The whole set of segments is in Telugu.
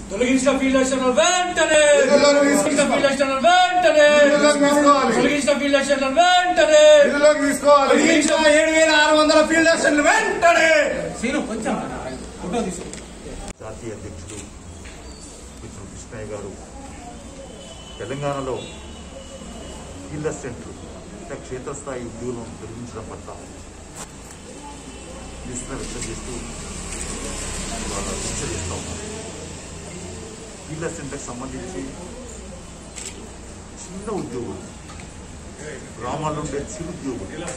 తొలగించిన ఫీల్డ్ అసిస్టెంట్ వెంటనే విధులను తొలగించిన ఫీల్డ్ అసిస్టెంట్ వెంటనే విధులకు తీసుకోవాలి తొలగించిన ఫీల్డ్ అసిస్టెంట్ వెంటనే విధులకు తీసుకోవాలి తొలగించిన ఏడు వేల ఆరు వందల ఫీల్డ్ అసిస్టెంట్లు వెంటనే సీను కొంచెం ఫోటో తీసుకో జాతీయ అధ్యక్షుడు మిత్రుడు కృష్ణయ్య గారు తెలంగాణలో ఫీల్డ్ అసిస్టెంట్లు అంటే క్షేత్రస్థాయి ఉద్యోగులను తొలగించడం పట్ల నిరసన వ్యక్తం చేస్తూ ఇవాళ దీక్ష చేస్తూ ఉన్నారు ఫీల్డ్ అసిస్టెంట్కి సంబంధించి చిన్న ఉద్యోగులు గ్రామాల్లో ఉండే చిరు ఉద్యోగులు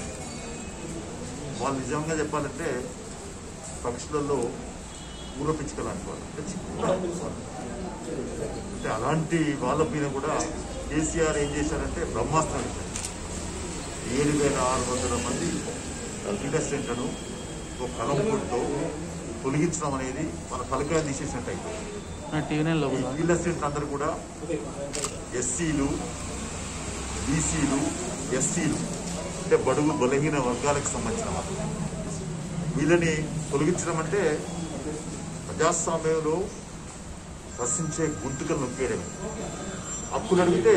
వాళ్ళు నిజంగా చెప్పాలంటే పక్షులలో ఊర పిచ్చుక లాంటి వాళ్ళు అంటే చిన్న వాళ్ళు. అంటే అలాంటి వాళ్ళ పైన కూడా కేసీఆర్ ఏం చేశారంటే బ్రహ్మాస్త్రం వేశారు. ఏడు వేల ఆరు వందల మంది ఇండస్ట్రెంట్లను ఒక కలంపుడితో తొలగించడం అనేది మన తలకాయ తీసేసినట్టు అయిపోయింది ఈ ఫీల్డ్ అసిస్టెంట్ అందరూ కూడా ఎస్సీలు బీసీలు ఎస్సీలు అంటే బడుగు బలహీన వర్గాలకు సంబంధించిన వాళ్ళు వీళ్ళని తొలగించడం అంటే ప్రజాస్వామ్యంలో ప్రశ్నించే గుంతుకలు నొక్కేయడమే హక్కులు అడిగితే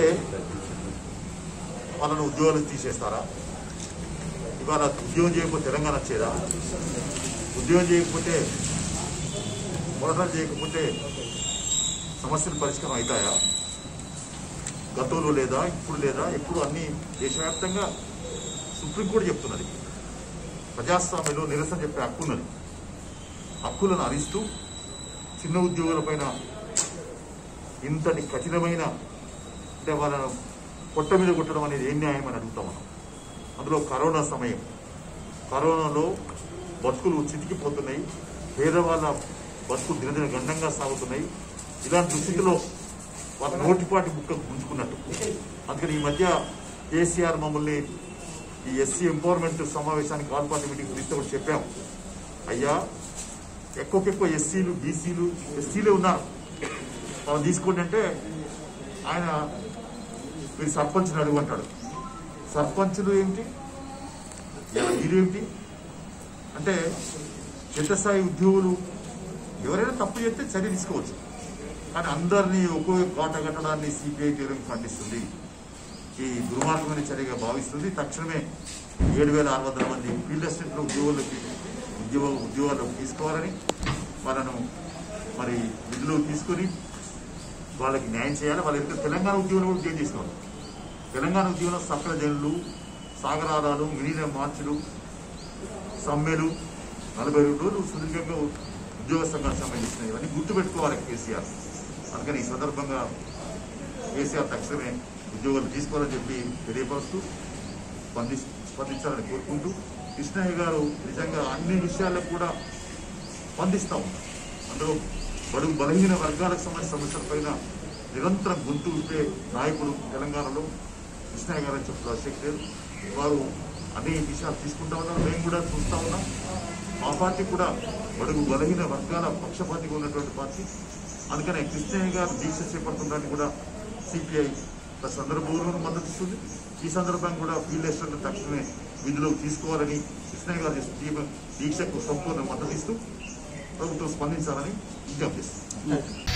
వాళ్ళను ఉద్యోగాలు తీసేస్తారా ఇవాళ ఉద్యోగం చేయకపోతే తెలంగాణ వచ్చేదా ఉద్యోగం చేయకపోతే పోరాటాలు చేయకపోతే సమస్యలు పరిష్కారం అవుతాయా గతంలో లేదా ఇప్పుడు లేదా ఎప్పుడు అన్ని దేశవ్యాప్తంగా సుప్రీంకోర్టు చెప్తున్నది ప్రజాస్వామ్యంలో నిరసన చెప్పే హక్కు ఉన్నది హక్కులను హరిస్తూ చిన్న ఉద్యోగులపైన ఇంతటి కఠినమైన అంటే వాళ్ళ పొట్ట మీద కొట్టడం అనేది ఏం న్యాయం అని అడుగుతాం మనం అందులో కరోనా సమయం కరోనాలో బతుకులు చితికిపోతున్నాయి పేదవాళ్ళ బతుకులు దినదిన గండంగా సాగుతున్నాయి ఇలాంటి దుస్థితిలో వాళ్ళ నోటిపాటి బుక్క గుంజుకున్నట్టు అందుకని ఈ మధ్య కేసీఆర్ మమ్మల్ని ఈ ఎస్సీ ఎంపవర్మెంట్ సమావేశానికి ఆల్ పార్టీ మీటింగ్ పిలిస్తే కూడా చెప్పాం అయ్యా ఎక్కువకెక్కువ ఎస్సీలు బీసీలు ఎస్సీలే ఉన్నారు మనం తీసుకోండి అంటే ఆయన మీరు సర్పంచ్ని అడుగు అంటాడు సర్పంచులు ఏమిటి ఇలా మీరేమిటి అంటే క్షేత్రస్థాయి ఉద్యోగులు ఎవరైనా తప్పు చేస్తే చర్య తీసుకోవచ్చు కానీ అందరినీ ఒక్కో కాట కట్టడాన్ని సిపిఐ తీవ్రం ఖండిస్తుంది ఈ దుర్మార్గమైన చర్యగా భావిస్తుంది తక్షణమే ఏడు వేల ఆరు వందల మంది ఫీల్డ్ అసిస్టెంట్ల ఉద్యోగులకి ఉద్యోగ ఉద్యోగాలకు తీసుకోవాలని వాళ్ళను మరి విధులు తీసుకొని వాళ్ళకి న్యాయం చేయాలి వాళ్ళ యొక్క తెలంగాణ ఉద్యోగంలో కూడా ఉద్యోగం చేసుకోవాలి తెలంగాణ ఉద్యోగంలో సకల జనులు సాగరారాలు మినీ మార్చులు సమ్మెలు నలభై రెండు రోజులు సుదీర్ఘంగా ఉద్యోగ సంఘాలకు సంబంధించినవి ఇవన్నీ గుర్తుపెట్టుకోవాలి కేసీఆర్ అందుకని ఈ సందర్భంగా కేసీఆర్ తక్షణమే ఉద్యోగాలు తీసుకోవాలని చెప్పి తెలియపరుస్తూ స్పంది స్పందించాలని కోరుకుంటూ కృష్ణయ్య గారు నిజంగా అన్ని విషయాలకు కూడా స్పందిస్తూ ఉన్నారు అందులో బడుగు బలహీన వర్గాలకు సంబంధించిన సమస్యలపైన నిరంతరం గొంతు విప్పే నాయకుడు తెలంగాణలో కృష్ణయ్య గారు అని చెప్పి శక్తి లేదు వారు అన్ని విషయాలు తీసుకుంటా ఉన్నారు మేము కూడా చూస్తా ఉన్నాం మా పార్టీ కూడా బడుగు బలహీన వర్గాల పక్షపాతిగా ఉన్నటువంటి పార్టీ అందుకనే కృష్ణయ్య గారు దీక్ష చేపడుతుందని కూడా సిపిఐ సందర్భంలో మద్దతు ఇస్తుంది ఈ సందర్భంగా కూడా ఫీల్డ్ అసిస్టెంట్ తక్షణమే విధులోకి తీసుకోవాలని కృష్ణయ్య గారు చేస్తున్న దీక్షకు సంపూర్ణ మద్దతు ఇస్తూ ప్రభుత్వం స్పందించాలని విజ్ఞప్తి చేస్తుంది